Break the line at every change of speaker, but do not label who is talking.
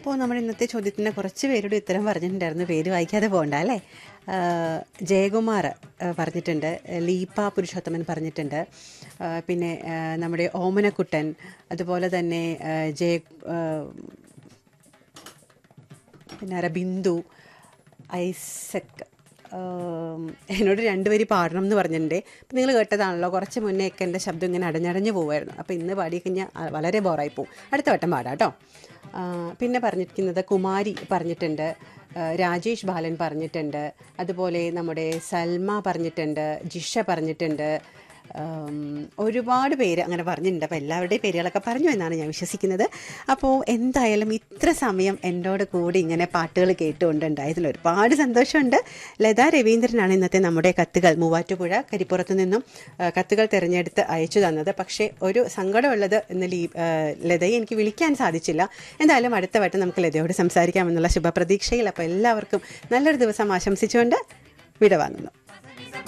അപ്പോൾ നമ്മുടെ ഇന്നത്തെ ചോദ്യത്തിന് കുറച്ച് പേരുടെ ഉത്തരം പറഞ്ഞിട്ടുണ്ടായിരുന്നു പേര് വായിക്കാതെ പോകണ്ട അല്ലേ ആ, ജയകുമാർ ആ, പറഞ്ഞിട്ടുണ്ട് ലീപ പുരുഷോത്തമൻ പറഞ്ഞിട്ടുണ്ട് ആ, പിന്നെ ആ, നമ്മുടെ ഓമനക്കുട്ടൻ അതുപോലെ തന്നെ ആ, ജയ ആ, പിന്നെ ആരാ ബിന്ദു ഐസക് ആം, എന്നോട് രണ്ടുപേര് പാടണം എന്ന് പറഞ്ഞിട്ടുണ്ട് അപ്പം നിങ്ങൾ കേട്ടതാണല്ലോ കുറച്ച് മുന്നേ ഒക്കെ എൻ്റെ ശബ്ദം ഇങ്ങനെ അടഞ്ഞടഞ്ഞു പോകുമായിരുന്നു അപ്പോൾ ഇന്ന് പാടി കഴിഞ്ഞാൽ വളരെ ബോറായി പോകും അടുത്ത വട്ടം പാടാം കേട്ടോ ആ, പിന്നെ പറഞ്ഞിരിക്കുന്നത് കുമാരി പറഞ്ഞിട്ടുണ്ട് ആ, രാജേഷ് ബാലൻ പറഞ്ഞിട്ടുണ്ട് അതുപോലെ നമ്മുടെ സൽമ പറഞ്ഞിട്ടുണ്ട് ജിഷ പറഞ്ഞിട്ടുണ്ട് ഉം, ഒരുപാട് പേര് അങ്ങനെ പറഞ്ഞിട്ടുണ്ട് അപ്പോൾ എല്ലാവരുടെയും പേരുകളൊക്കെ പറഞ്ഞു എന്നാണ് ഞാൻ വിശ്വസിക്കുന്നത് അപ്പോൾ എന്തായാലും ഇത്ര സമയം എന്നോട് കൂടി ഇങ്ങനെ പാട്ടുകൾ കേട്ടുകൊണ്ടുണ്ടായതിൽ ഒരുപാട് സന്തോഷമുണ്ട് ലതാ രവീന്ദ്രനാണ് ഇന്നത്തെ നമ്മുടെ കത്തുകൾ മൂവാറ്റുപുഴ കരിപ്പുറത്തു നിന്നും ആ, കത്തുകൾ തിരഞ്ഞെടുത്ത് അയച്ചു തന്നത് പക്ഷേ ഒരു സങ്കടമുള്ളത് ഇന്ന് ലീ ആ, ലതയെ എനിക്ക് വിളിക്കാൻ സാധിച്ചില്ല എന്തായാലും അടുത്ത വട്ടം നമുക്ക് ലതയോട് സംസാരിക്കാമെന്നുള്ള ശുഭപ്രതീക്ഷയിൽ അപ്പോൾ എല്ലാവർക്കും നല്ലൊരു ദിവസം ആശംസിച്ചുകൊണ്ട് വിട വാങ്ങുന്നു